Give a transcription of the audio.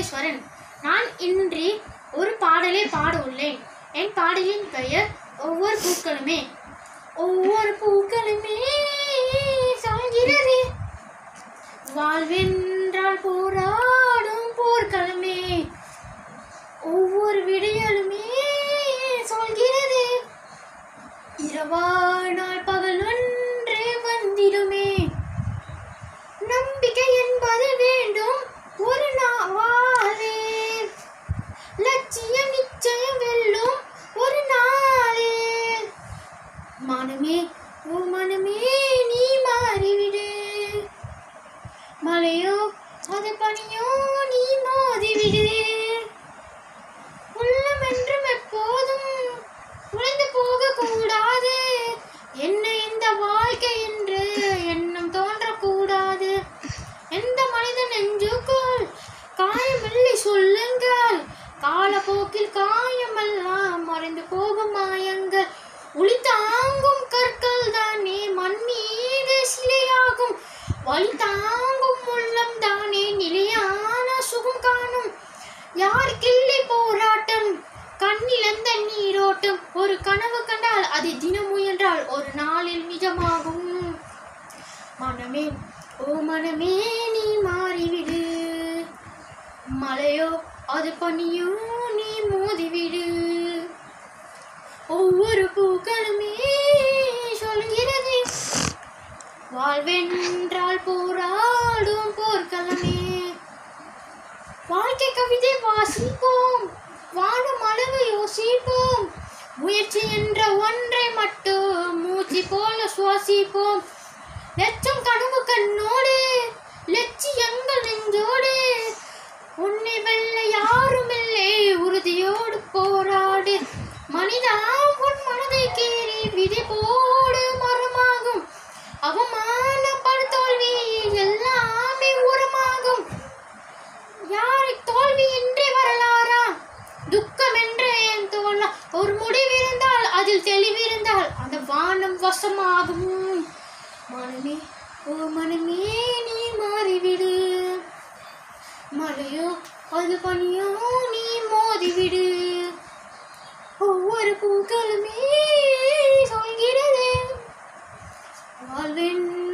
ராஜேஸ்வரன் நான் இன்று ஒரு பாடலை பாட உள்ளேன் என் பாடலின் பெயர் ஒவ்வொரு பூக்களுமே ஒவ்வொரு பூக்களுமே சொல்கிறது வாழ்வென்றால் போராடும் போர்க்களமே ஒவ்வொரு விடியலுமே சொல்கிறது இரவானால் பகல் ஒன்றே வந்திடுமே நம்பிக்கை என்பது வேண்டும் ஒரு நாளே லட்சியம் நிச்சயம் வெல்லும் ஒரு நாளே மனமே ஓ மனமே நீ மாறிவிடு மழையோ அது பனியோ நீ மோதிவிடு உள்ளம் என்றும் எப்போதும் உழைந்து போக கூடாது என்ன இந்த வாழ்க்கை என்று எண்ணம் தோன்றக்கூடாது எந்த மனித நெஞ்சுக்குள் காயமில்லை சொல்லுங்கள் காலப்போக்கில் காயமெல்லாம் மறைந்து போகும் மாயங்கள் ஒளி தாங்கும் கற்கள் தானே மண் மீது சிலையாகும் வழி தாங்கும் உள்ளம் தானே நிலையான சுகம் காணும் யாருக்கில்லை போராட்டம் கண்ணிலந்த நீரோட்டம் ஒரு கனவு கண்டால் அதை தினம் முயன்றால் ஒரு நாளில் நிஜமாகும் மனமே ஓ மனமே நீ மாறிவிடு மழையோ அது பனியோ நீ மோதிவிடு ஒவ்வொரு பூக்களுமே சொல்கிறது வாழ்வென்றால் போராடும் போர்க்களமே வாழ்க்கை கவிதை வாசிப்போம் வாழும் அளவு யோசிப்போம் முயற்சி என்ற ஒன்றை மட்டும் மூச்சு போல சுவாசிப்போம் லட்சம் கனவு கண்ணோடு லட்சியங்கள் நெஞ்சோடு உன்னை வெல்ல யாரும் இல்லை உறுதியோடு போராடு மனிதா உன் மனதை கீறி விதி போடு மரமாகும் அவமானப்படு தோல்வி எல்லாமே உரமாகும் யாரை தோல்வி இன்றி வரலாறா துக்கம் என்று என் தோல்ல ஒரு முடிவிருந்தால் அதில் தெளிவிருந்தால் அந்த வானம் வசமாகும் மனமே ஓ மனமே நீ மாறிவிடு மழையோ அது பனியோ நீ மோதிவிடு ஒவ்வொரு பூக்களுமே சொல்கிறது வாழ்வென்